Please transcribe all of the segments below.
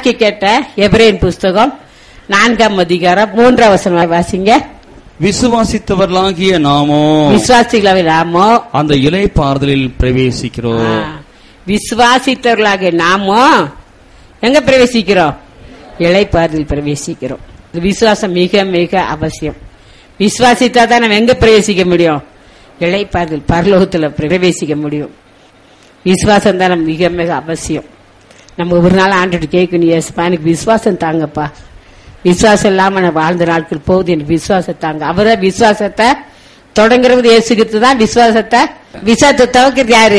வாசிக்க கேட்ட எபிரேன் புஸ்தகம் நான்காம் அதிகாரம் மூன்றாம் வசனம் வாசிங்க விசுவாசித்தவர்களாகிய நாமோ விசுவாசிகளாவே நாமோ அந்த இலை பாறுதலில் பிரவேசிக்கிறோம் ஆ, விசுவாசித்தவர்களாக நாமோ எங்க பிரவேசிக்கிறோம் இளைப்பாறுதல் பிரவேசிக்கிறோம் இந்த விசுவாசம் மிக மிக அவசியம் விசுவாசித்தா தான் நம்ம எங்க பிரவேசிக்க முடியும் இளைப்பாறுதல் பரலோகத்துல பிரவேசிக்க முடியும் விசுவாசம் தான் நம்ம மிக மிக அவசியம் நம்ம ஒரு நாள் ஆண்டுட்டு கேட்கணும் ஏசுப்பா எனக்கு விசுவாசம் தாங்கப்பா விசுவாசம் இல்லாம நான் வாழ்ந்த நாட்கள் போகுது எனக்கு விசுவாசம் தாங்க அவரை விசுவாசத்தை தொடங்குறது இயேசுகிட்டு தான் விசுவாசத்தை விசுவாசத்தை துவக்கிறது யாரு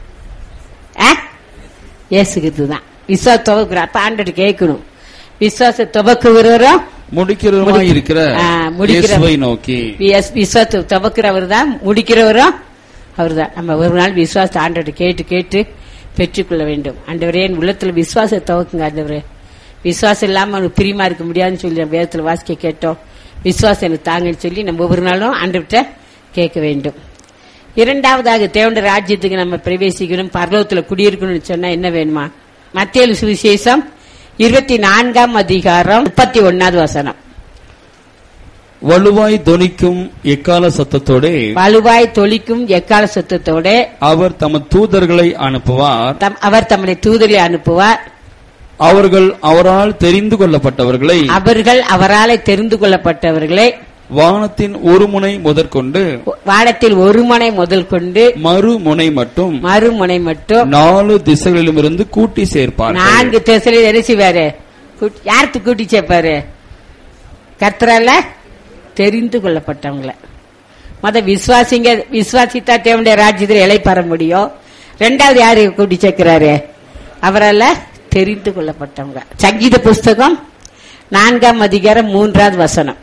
ஆ? இயேசுகிட்டு தான் விசுவாச துவக்குற அப்ப ஆண்டுட்டு கேட்கணும் விசுவாச துவக்குகிறவரும் முடிக்கிறவருமாய் முடி- இருக்கிற ஆ, முடிக்கிற- இயேசுவை நோக்கி விஸ்- விசுவாசத்தை துவக்கிறவர் தான் முடிக்கிறவரும் அவர் தான் நம்ம ஒரு நாள் விசுவாசத்தை ஆண்டவரை கேட்டு கேட்டு பெற்றுக்கொள்ள வேண்டும் ஆண்டவரே என் உள்ளத்துல விசுவாசத்தை துவக்குங்க ஆண்டவரே விசுவாசம் இல்லாம அவனுக்கு பிரியமா இருக்க முடியாதுன்னு சொல்லி நம்ம வேதத்துல வாசிக்க கேட்டோம் விசுவாசம் எனக்கு தாங்கன்னு சொல்லி நம்ம ஒவ்வொரு நாளும் ஆண்டவர்கிட்ட கேட்க வேண்டும் இரண்டாவதாக தேவண்ட ராஜ்யத்துக்கு நம்ம பிரவேசிக்கணும் பரலோகத்துல குடியிருக்கணும்னு சொன்னா என்ன வேணுமா மத்திய சுவிசேஷம் இருபத்தி நான்காம் அதிகாரம் முப்பத்தி ஒன்னாவது வசனம் வலுவாய் தொனிக்கும் எக்கால சத்தத்தோடே வலுவாய் தொளிக்கும் எக்கால சத்தத்தோட அவர் தமது தூதர்களை அனுப்புவார் தம்- அவர் தம்முடைய தூதரை அனுப்புவார் அவர்கள் அவரால் தெரிந்து கொள்ளப்பட்டவர்களை அவர்கள் அவராலே தெரிந்து கொள்ளப்பட்டவர்களை வானத்தின் ஒரு முனை முதற்கொண்டு வானத்தில் ஒரு முனை முதல் கொண்டு மறுமுனை மட்டும் மறுமுனை மட்டும் நாலு திசைகளிலுமிருந்து கூட்டி சேர்ப்பார்கள் நான்கு திசையில என்ன செய்வாரு கூட்டி- யாருக்கு கூட்டி சேர்ப்பாரு கர்த்தரால தெரிந்து கொள்ளப்பட்டவங்கள மத விசுவாசிங்க விசுவாசித்தா தேவனுடைய ராஜ்யத்தில் இலை பெற முடியும் ரெண்டாவது யாரு கூட்டி சேர்க்கிறாரு அவரால தெரிந்து கொள்ளப்பட்டவங்க சங்கீத புஸ்தகம் நான்காம் அதிகாரம் மூன்றாவது வசனம்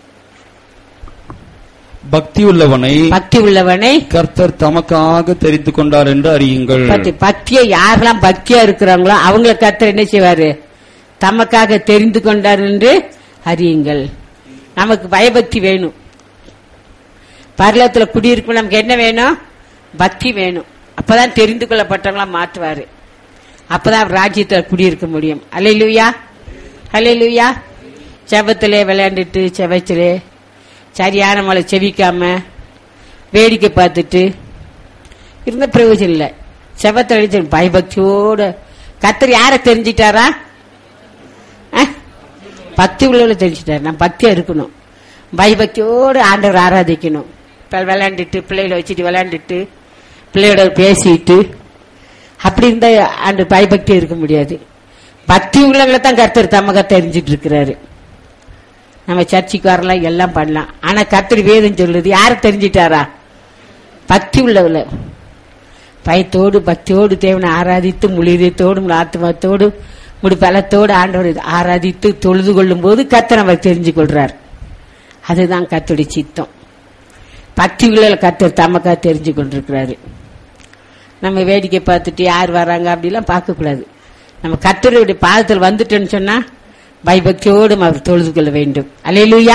பக்தியுள்ளவனை பக்தி உள்ளவனை கர்த்தர் தமக்காக தெரிந்து கொண்டார் என்று அறியுங்கள் பக்தி பக்தியை யாரெல்லாம் பக்தியா இருக்கிறாங்களோ அவங்கள கர்த்தர் என்ன செய்வாரு தமக்காக தெரிந்து கொண்டார் என்று அறியுங்கள் நமக்கு பயபக்தி வேணும் பரலத்துல குடியிருக்கும் நமக்கு என்ன வேணும் பக்தி வேணும் அப்பதான் தெரிந்து கொள்ளப்பட்டவங்களா மாற்றுவாரு அப்பதான் அவர் ராஜ்யத்துல குடியிருக்க முடியும் அலையிலுயா அலையிலுயா செவத்திலே விளையாண்டுட்டு செவச்சிலே சரியான மழை செவிக்காம வேடிக்கை பார்த்துட்டு இருந்த பிரயோஜனம் இல்ல செவத்தில் அடிச்சு பயபக்தியோட கத்தர் யார தெரிஞ்சிட்டாரா அஹ்? பக்தி உள்ளவள தெரிஞ்சிட்டாரு நான் பக்தியா இருக்கணும் பயபக்தியோடு ஆண்டவர் ஆராதிக்கணும் இப்ப விளையாண்டுட்டு பிள்ளைகளை வச்சுட்டு விளையாண்டுட்டு பிள்ளையோட பேசிட்டு அப்படி இருந்தா ஆண்டு பயபக்தி இருக்க முடியாது பக்தி உள்ளவங்களை தான் கர்த்தர் தமக தெரிஞ்சிட்டு இருக்கிறாரு நம்ம சர்ச்சுக்கு வரலாம் எல்லாம் பண்ணலாம் ஆனா கர்த்தர் வேதம் சொல்லுது யார தெரிஞ்சிட்டாரா பக்தி உள்ளவள பயத்தோடு பக்தியோடு தேவனை ஆராதித்து முழிதத்தோடு ஆத்மத்தோடு முடி பலத்தோடு ஆண்டவர் ஆராதித்து தொழுது கொள்ளும் போது கர்த்தர் அவர் தெரிஞ்சு கொள்றார் அதுதான் கர்த்தருடைய சித்தம் பக்தி உள்ள கர்த்தர் தமக்கா தெரிஞ்சு கொண்டிருக்கிறாரு நம்ம வேடிக்கை பார்த்துட்டு யார் வராங்க அப்படிலாம் பார்க்க கூடாது நம்ம கர்த்தருடைய பாதத்தில் வந்துட்டோன்னு சொன்னா பயபக்தியோடு அவர் தொழுது கொள்ள வேண்டும் அலையிலுயா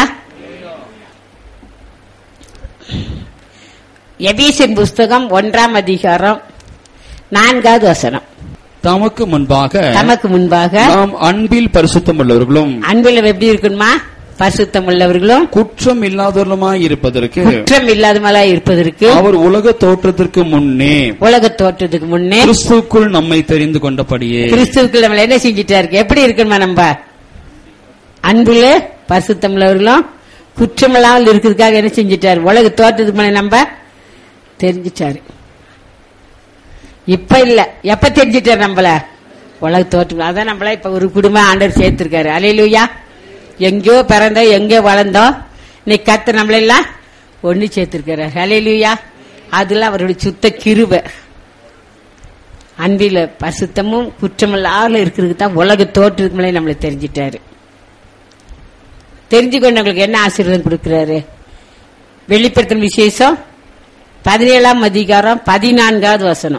எபீசின் புஸ்தகம் ஒன்றாம் அதிகாரம் நான்காவது வசனம் தமக்கு முன்பாக தமக்கு முன்பாக நாம் அன்பில் பரிசுத்தம் உள்ளவர்களும் அன்பில் எப்படி இருக்கணுமா பரிசுத்தம் உள்ளவர்களும் குற்றம் இல்லாதவர்களுமாய் இருப்பதற்கு குற்றம் இல்லாதமலா இருப்பதற்கு அவர் உலக தோற்றத்திற்கு முன்னே உலக தோற்றத்துக்கு முன்னே கிறிஸ்துக்குள் நம்மை தெரிந்து கொண்டபடியே கிறிஸ்துவுக்கு நம்மள என்ன செஞ்சிட்டாரு எப்படி இருக்கணுமா நம்ம அன்புல பரிசுத்தம் உள்ளவர்களும் குற்றமில்லாமல் இருக்கிறதுக்காக என்ன செஞ்சிட்டாரு உலக தோற்றத்துக்கு முன்னே நம்ம தெரிஞ்சிட்டாரு இப்ப இல்ல எப்ப தெரிஞ்சிட்டாரு நம்மள உலக தோற்றம் அதான் நம்மள இப்ப ஒரு குடும்பம் ஆண்டவர் சேர்த்திருக்காரு அலையிலுயா எங்கேயோ பிறந்தோம் எங்கேயோ வளர்ந்தோம் இன்னைக்கு கத்து நம்மளெல்லாம் ஒண்ணு சேர்த்திருக்காரு அலையிலுயா அதுல அவருடைய சுத்த கிருபை அன்பில பசுத்தமும் குற்றமில்லாத இருக்கிறதுக்கு தான் உலக தோற்றத்துக்கு மேலே நம்மளை தெரிஞ்சிட்டாரு தெரிஞ்சு கொண்டவங்களுக்கு என்ன ஆசீர்வாதம் கொடுக்கிறாரு வெளிப்படுத்தும் விசேஷம் பதினேழாம் அதிகாரம் பதினான்காவது வசனம்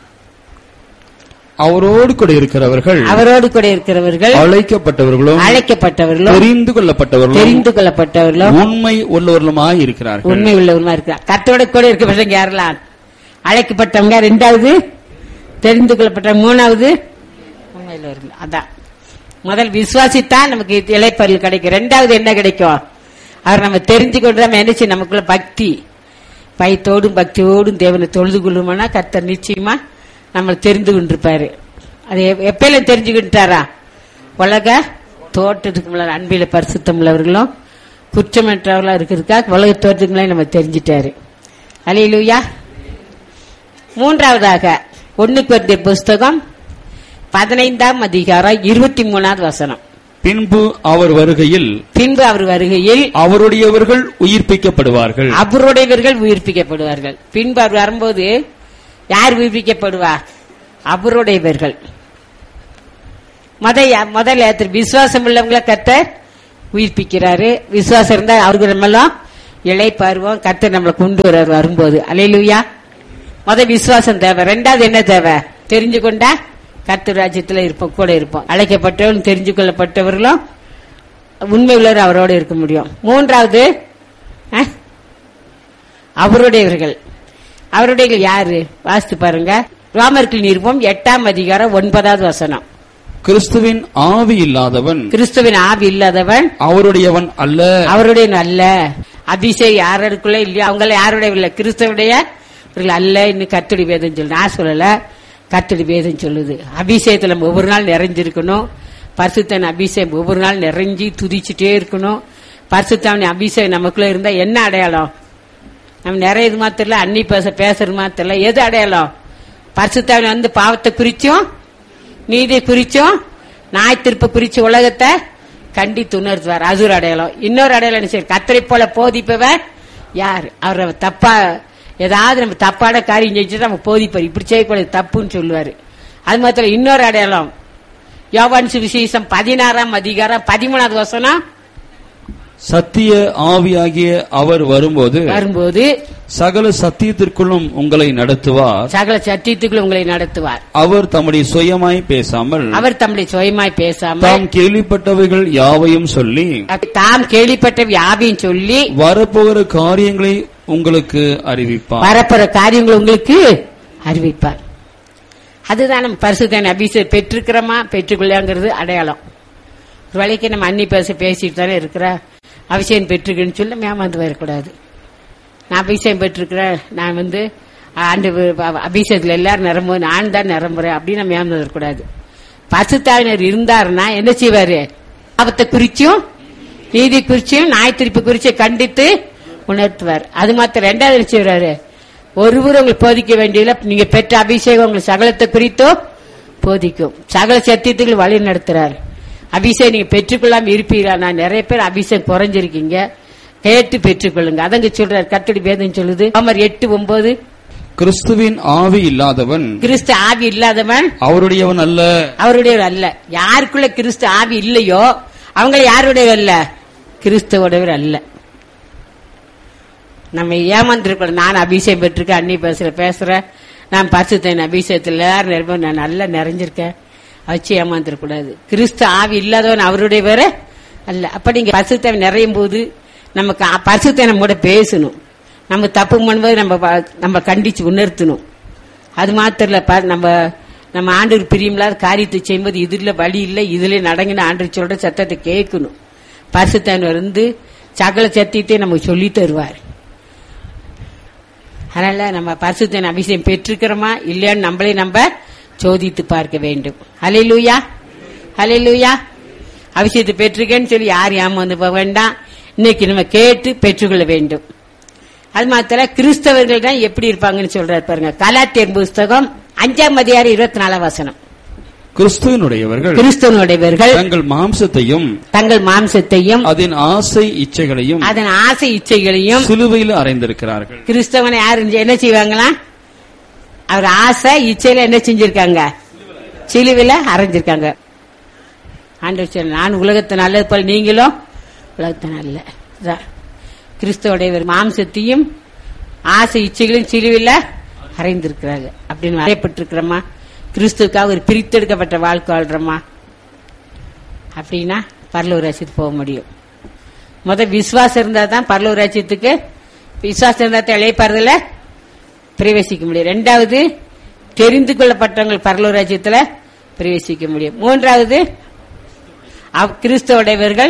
அவரோடு கூட இருக்கிறவர்கள் அவரோடு கூட இருக்கிறவர்கள் அழைக்கப்பட்டவர்களும் அழைக்கப்பட்டவர்களும் தெரிந்து கொள்ளப்பட்டவர்களும் தெரிந்து கொள்ளப்பட்டவர்களும் உண்மை உள்ளவர்களுமாய் இருக்கிறார்கள் உண்மை உள்ளவருமா இருக்கிறார் கத்தோட கூட இருக்க பசங்க யாரெல்லாம் அழைக்கப்பட்டவங்க ரெண்டாவது தெரிந்து கொள்ளப்பட்ட மூணாவது உண்மையில் அதான் முதல் விசுவாசித்தான் நமக்கு இலைப்பொருள் கிடைக்கும் ரெண்டாவது என்ன கிடைக்கும் அவர் நம்ம தெரிஞ்சு கொண்டு நம்ம என்ன செய்யணும்? நமக்குள்ள பக்தி பயத்தோடும் பக்தியோடும் தேவனை தொழுது கொள்ளுமானா கர்த்தர் நிச்சயமா நம்மளை தெரிந்து கொண்டிருப்பாரு அது எப்- எப்பயில தெரிஞ்சுக்கிட்டாரா உலக தோட்டத்துக்கு முன்னாடி அன்பில பரிசுத்தம் உள்ளவர்களும் குற்றமற்றவர்களா இருக்கிறதுக்காக உலக தோட்டத்துக்குள்ளே நம்ம தெரிஞ்சிட்டாரு அலையிலுயா மூன்றாவதாக ஒண்ணுக்கு வருடைய புஸ்தகம் பதினைந்தாம் அதிகாரம் இருபத்தி மூணாவது வசனம் பின்பு அவர் வருகையில் பின்பு அவர் வருகையில் அவருடையவர்கள் உயிர்ப்பிக்கப்படுவார்கள் அவருடையவர்கள் உயிர்ப்பிக்கப்படுவார்கள் பின்பு அவர் வரும்போது யார் உயிர்ப்பிக்கப்படுவா அவருடையவர்கள் முத முதல்ல விசுவாசம் உள்ளவங்கள கத்த உயிர்ப்பிக்கிறாரு விசுவாசம் இருந்தா அவருக்கு நம்மெல்லாம் இலை பருவம் கத்த நம்மளை கொண்டு வர்றாரு வரும்போது அலையிலுயா முத விசுவாசம் தேவை ரெண்டாவது என்ன தேவை தெரிஞ்சு கொண்டா கர்த்தர் ராஜ்யத்துல இருப்போம் கூட இருப்போம் அழைக்கப்பட்டவர்களும் தெரிஞ்சு கொள்ளப்பட்டவர்களும் உண்மை உள்ளவர் அவரோட இருக்க முடியும் மூன்றாவது அஹ், அவருடையவர்கள் அவருடையவர்கள் யாரு வாசித்து பாருங்க ரோமர்கள் நிருபம் எட்டாம் அதிகாரம் ஒன்பதாவது வசனம் கிறிஸ்துவின் ஆவி இல்லாதவன் கிறிஸ்துவின் ஆவி இல்லாதவன் அவருடையவன் அல்ல அவருடைய நல்ல அபிஷேக் யாருக்குள்ள இல்லையோ அவங்கள யாருடைய இல்ல கிறிஸ்தவருடைய இவர்கள் அல்ல இன்னும் கத்தடி வேதம் சொல்லு நான் சொல்லல கத்தடி வேதம் சொல்லுது அபிஷேகத்துல நம்ம ஒவ்வொரு நாள் நிறைஞ்சிருக்கணும் பரிசுத்தன் அபிஷேகம் ஒவ்வொரு நாள் நிறைஞ்சி துதிச்சுட்டே இருக்கணும் பரிசுத்தாவின் அபிஷேகம் நமக்குள்ள இருந்தா என்ன அடையாளம் நம்ம நிறைய இது மாத்திரல அன்னி பேச பேசுறது மாத்திரல எது அடையாளம் பரிசுத்தாவின் வந்து பாவத்தை குறிச்சும் நீதி குறிச்சும் நாய் திருப்ப குறிச்சு உலகத்தை கண்டித்து உணர்த்துவார் அது ஒரு அடையாளம் இன்னொரு அடையாளம் என்ன செய்ய கத்தரை போல போதிப்பவர் யார் அவர் தப்பா ஏதாவது நம்ம தப்பான காரியம் செஞ்சுட்டு நம்ம போதிப்பார் இப்படி செய்யக்கூடாது தப்புன்னு சொல்லுவாரு அது மாத்திரம் இன்னொரு அடையாளம் யோவான் சுவிசேஷம் பதினாறாம் அதிகாரம் பதிமூணாவது வசனம் சத்திய ஆவியாகிய அவர் வரும்போது வரும்போது சகல சத்தியத்திற்குள்ளும் உங்களை நடத்துவார் சகல சத்தியத்துக்குள் உங்களை நடத்துவார் அவர் தம்முடைய சுயமாய் பேசாமல் அவர் தம்முடைய சுயமாய் பேசாமல் தாம் கேள்விப்பட்டவைகள் யாவையும் சொல்லி தாம் கேள்விப்பட்ட வியாபியும் சொல்லி வரப்போகிற காரியங்களை உங்களுக்கு அறிவிப்பார் வரப்போற காரியங்கள் உங்களுக்கு அறிவிப்பார் அதுதான் நம்ம பரிசுத்தன் அபிஷேகம் பெற்றிருக்கிறோமா பெற்றுக்கொள்ளாங்கிறது அடையாளம் ஒரு வேளைக்கு நம்ம அன்னி பேச பேசிட்டு தானே இருக்கிற அபிஷேகம் பெற்றுக்கிறேன்னு சொல்லி நம்ம ஏமாந்து வரக்கூடாது நான் அபிஷேகம் பெற்றிருக்கிறேன் நான் வந்து ஆண்டு அபிஷேகத்தில் எல்லாரும் நிரம்பு நான் தான் நிரம்புறேன் அப்படின்னு நம்ம ஏமாந்து வரக்கூடாது பசுத்தாவினர் இருந்தாருன்னா என்ன செய்வாரு ஆபத்தை குறிச்சும் நீதி குறிச்சியும் நாய் திருப்பி குறிச்சும் கண்டித்து உணர்த்துவார் அது மாத்திரம் ரெண்டாவது என்ன செய்வாரு ஒருவர் உங்களுக்கு போதிக்க வேண்டியதில்லை நீங்க பெற்ற அபிஷேகம் உங்களுக்கு சகலத்தை குறித்தோ போதிக்கும் சகல சத்தியத்துக்கு வழி நடத்துறாரு அபிஷேகம் நீங்க பெற்றுக்கொள்ளாம இருப்பீங்களா நான் நிறைய பேர் அபிஷேகம் குறைஞ்சிருக்கீங்க கேட்டு பெற்றுக்கொள்ளுங்க அதங்க சொல்றாரு கத்தடி வேதம் சொல்லுது அமர் எட்டு ஒன்பது கிறிஸ்துவின் ஆவி இல்லாதவன் கிறிஸ்து ஆவி இல்லாதவன் அவருடையவன் அல்ல அவருடைய அல்ல யாருக்குள்ள கிறிஸ்து ஆவி இல்லையோ அவங்கள யாருடைய அல்ல கிறிஸ்துவோடவர் அல்ல நம்ம ஏமாந்துருக்கணும் நான் அபிஷேகம் பெற்றிருக்கேன் அன்னி பேசுற பேசுறேன் நான் பரிசுத்தேன் அபிஷேகத்தில் எல்லாரும் நிரம்ப நான் நல்லா நிறைஞ்சிருக்கேன் வச்சு ஏமாந்துடக்கூடாது கிறிஸ்து ஆவி இல்லாதவன் அவருடைய வேற அல்ல அப்ப நீங்க பரிசுத்தேவை நிறையும் போது நமக்கு பரிசுத்தை நம்ம கூட பேசணும் நம்ம தப்பு பண்ணும்போது நம்ம ப- நம்ம கண்டிச்சு உணர்த்தணும் அது மாத்திரம் இல்ல பாரு, நம்ம நம்ம ஆண்டவர் பிரியமில்லாத காரியத்தை செய்யும்போது இதுல வழி இல்லை இதுல நடங்கின ஆண்டவர் சொல்ற சத்தத்தை கேட்கணும் பரிசுத்தன் வந்து சகல சத்தியத்தை நமக்கு சொல்லி தருவார் அதனால நம்ம பரிசுத்தன் அபிஷேகம் பெற்றிருக்கிறோமா இல்லையான்னு நம்மளே நம்ம சோதித்து பார்க்க வேண்டும் ஹalleluya ஹalleluya அபிஷேகத்தை பெற்றிருக்கேன்னு சொல்லி யார் ஏமாந்து போக வேண்டாம் இன்னைக்கு நம்ம கேட்டு பெற்றுக்கொள்ள வேண்டும் அது மாத்திர கிறிஸ்தவர்கள் தான் எப்படி இருப்பாங்கன்னு சொல்றாரு பாருங்க கலாத்தியர் புஸ்தகம் அஞ்சாம் அதிகாரம் இருபத்தி நாலாம் வசனம் கிறிஸ்துவனுடையவர்கள் கிறிஸ்தவனுடையவர்கள் தங்கள் மாம்சத்தையும் தங்கள் மாம்சத்தையும் அதன் ஆசை இச்சைகளையும் அதன் ஆசை இச்சைகளையும் சிலுவையில் அறைந்திருக்கிறார்கள் கிறிஸ்தவனை யாரு என்ன செய்வாங்களா அவர் ஆசை இச்சையில என்ன செஞ்சிருக்காங்க சிலுவில அரைஞ்சிருக்காங்க ஆண்டவர் சொன்னார், நான் உலகத்தை நல்லது போல நீங்களும் உலகத்தை நல்ல இதான். கிறிஸ்தவுடையவர் மாம்சத்தையும் ஆசை இச்சைகளையும் சிலுவில அறைந்திருக்கிறாங்க அப்படின்னு அறையப்பட்டிருக்கிறோமா கிறிஸ்துவுக்காக ஒரு பிரித்தெடுக்கப்பட்ட வாழ்க்கை வாழ்றோமா அப்படின்னா பரலூர் ராசியத்துக்கு போக முடியும் முத விசுவாசம் இருந்தா தான் பரலூர் ராஜ்யத்துக்கு விசுவாசம் இருந்தா தான் இளையப்பாறுதல பிரவேசிக்க முடியும் ரெண்டாவது தெரிந்து கொள்ளப்பட்டவங்க பரலூர் ராஜ்யத்துல பிரவேசிக்க முடியும் மூன்றாவது அவ்- கிறிஸ்தவுடையவர்கள்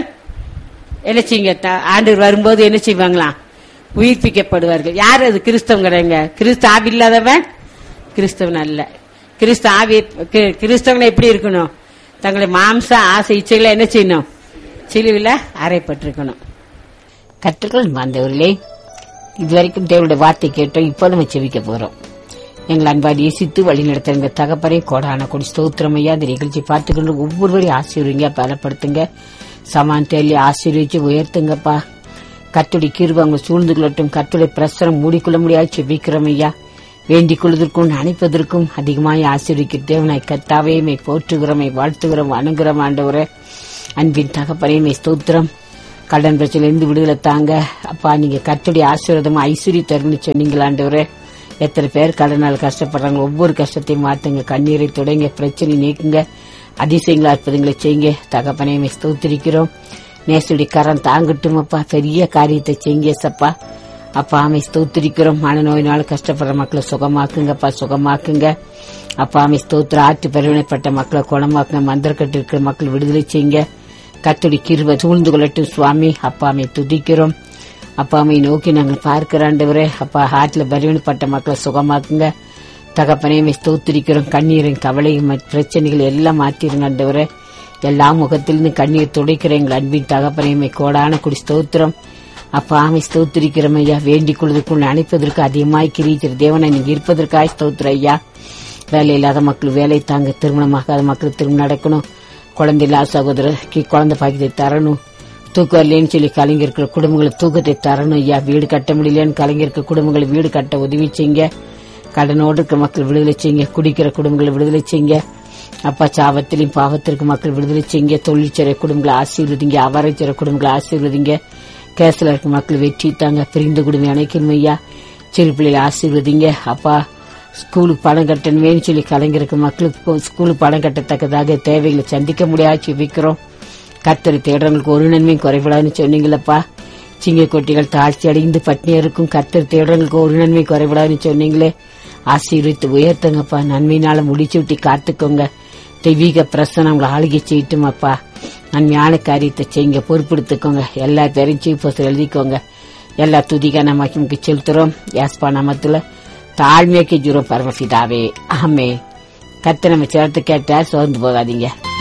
என்ன செய்யுங்க த- ஆண்டவர் வரும்போது என்ன செய்வாங்களாம் உயிர்ப்பிக்கப்படுவார்கள் யார் அது கிறிஸ்தவங்கிறங்க கிறிஸ்து ஆவி இல்லாதவன் கிறிஸ்தவன் அல்ல கிறிஸ்து ஆவி கி- கிறிஸ்தவனை எப்படி இருக்கணும் தங்களை மாம்ச ஆசை இச்சைகளை என்ன செய்யணும் சிலுவில அறைப்பட்டிருக்கணும் கற்றுக்கள் வந்தவர்களே இதுவரைக்கும் தேவனுடைய வார்த்தை கேட்டோம் இப்போ நம்ம செவிக்க போறோம் எங்கள் அன்பாடி இயேசித்து வழி நடத்த எங்க தகப்பரை கோடான கொடி ஸ்தோத்திரமையா இந்த நிகழ்ச்சி பார்த்துக்கொண்டு ஒவ்வொருவரையும் ஆசீர்வீங்க பலப்படுத்துங்க சமான் தேலி ஆசீர்வதிச்சு உயர்த்துங்கப்பா கத்துடைய கிருப அவங்க சூழ்ந்து கொள்ளட்டும் கத்துடைய பிரசரம் மூடிக்கொள்ள முடியாது செபிக்கிறோம் ஐயா வேண்டிக் கொள்வதற்கும் நினைப்பதற்கும் அதிகமாய் ஆசீர்விக்க தேவனாய் கத்தாவே மை போற்றுகிறோமை வாழ்த்துகிறோம் அணுகிறோம் ஆண்டவரே அன்பின் தகப்பனையுமே ஸ்தோத்திரம் கடன் பிரச்சனையிலிருந்து விடுதலை தாங்க அப்பா நீங்க கத்துடைய ஆசீர்வாதம் ஐஸ்வர்ய தருன்னு சொன்னீங்களாண்டவரே எத்தனை பேர் கடனால் கஷ்டப்படுறாங்க ஒவ்வொரு கஷ்டத்தையும் மாத்துங்க கண்ணீரை தொடங்க பிரச்சனை நீக்குங்க அதிசயங்களா அற்புதங்களை செய்யுங்க தகப்பனையுமே ஸ்தோத்திரிக்கிறோம் நேசுடைய கரம் தாங்கட்டும் அப்பா பெரிய காரியத்தை செய்யுங்க சப்பா அப்பா ஆமை ஸ்தோத்திரிக்கிறோம் மனநோயினால கஷ்டப்படுற மக்களை சுகமாக்குங்கப்பா சுகமாக்குங்க அப்பா ஆமை ஸ்தோத்திர ஆற்று பரிவினைப்பட்ட மக்களை குணமாக்குங்க மந்திரக்கட்டு இருக்கிற மக்கள் விடுதலை செய்யுங்க கத்துடி கிருப சூழ்ந்து கொள்ளட்டும் சுவாமி அப்பாமை துதிக்கிறோம் அப்பாமை நோக்கி நாங்கள் பார்க்கிறாண்டவரே அப்பா ஹார்ட்ல பலவீனப்பட்ட மக்களை சுகமாக்குங்க தகப்பனையுமே ஸ்தோத்திரிக்கிறோம் கண்ணீரின் கவலையும் மற்ற பிரச்சனைகள் எல்லாம் மாத்திருங்க ஆண்டவரே எல்லா முகத்திலிருந்து கண்ணீர் துடைக்கிற எங்கள் அன்பின் தகப்பனையுமே கோடான குடி ஸ்தோத்திரம் அப்பா ஆமை ஸ்தோத்திரிக்கிறோம் ஐயா வேண்டிக் கொள்வதற்குள் அணைப்பதற்கு அதிகமாய் கிரீச்சர் தேவனை நீங்க இருப்பதற்காய் ஸ்தோத்திர ஐயா வேலை இல்லாத மக்கள் வேலை தாங்க திருமணமாகாத மக்கள் திருமணம் நடக்கணும் குழந்தை இல்லாத சகோதரருக்கு குழந்தை பாக்கியத்தை தரணும் தூக்கம் இல்லைன்னு சொல்லி கலைஞர்கள் குடும்பங்களை தூக்கத்தை தரணும் ஐயா வீடு கட்ட முடியலன்னு கலைஞருக்கு குடும்பங்களை வீடு கட்ட உதவி செய்யுங்க கடனோடு இருக்கிற மக்கள் விடுதலை செய்யுங்க குடிக்கிற குடும்பங்களை விடுதலை செய்யுங்க அப்பா சாபத்திலையும் பாவத்திற்கு மக்கள் விடுதலை செய்யுங்க தொழிற்சிற குடும்பங்களை ஆசீர்வதிங்க அவரைச்சிற குடும்பங்களை ஆசீர்வதிங்க கேஸ்ல இருக்க மக்கள் வெற்றி தாங்க பிரிந்து குடும்பம் அணைக்கணும் ஐயா சிறு பிள்ளைகளை ஆசீர்வதிங்க அப்பா ஸ்கூலுக்கு பணம் கட்டணுமேனு சொல்லி கலைஞருக்கு மக்களுக்கு ஸ்கூலுக்கு பணம் கட்டத்தக்கதாக தேவைகளை சந்திக்க முடியாது வைக்கிறோம் கத்தரை தேடுறவங்களுக்கு ஒரு நன்மையும் குறைபடாதுன்னு சொன்னீங்களப்பா சிங்க கொட்டிகள் தாழ்ச்சி அடைந்து பட்னியா இருக்கும் கத்தர் தேடுறவங்களுக்கு ஒரு நன்மை குறைபடாதுன்னு சொன்னீங்களே ஆசீர்வித்து உயர்த்துங்கப்பா நன்மையினால முடிச்சு விட்டு காத்துக்கோங்க தெய்வீக பிரசனம் உங்களை ஆளுகை செய்யட்டும் அப்பா நன்மையான காரியத்தை செய்யுங்க பொறுப்படுத்திக்கோங்க எல்லா பேரையும் சீஃப் எழுதிக்கோங்க எல்லா துதிக்கான மகிமுக்கு செலுத்துறோம் யாஸ்பா நாமத்துல தாழ்மையாக்கி ஜூரம் பரமபிதாவே ஆமே கத்தை நம்ம சேர்த்து கேட்டா சோர்ந்து போகாதீங்க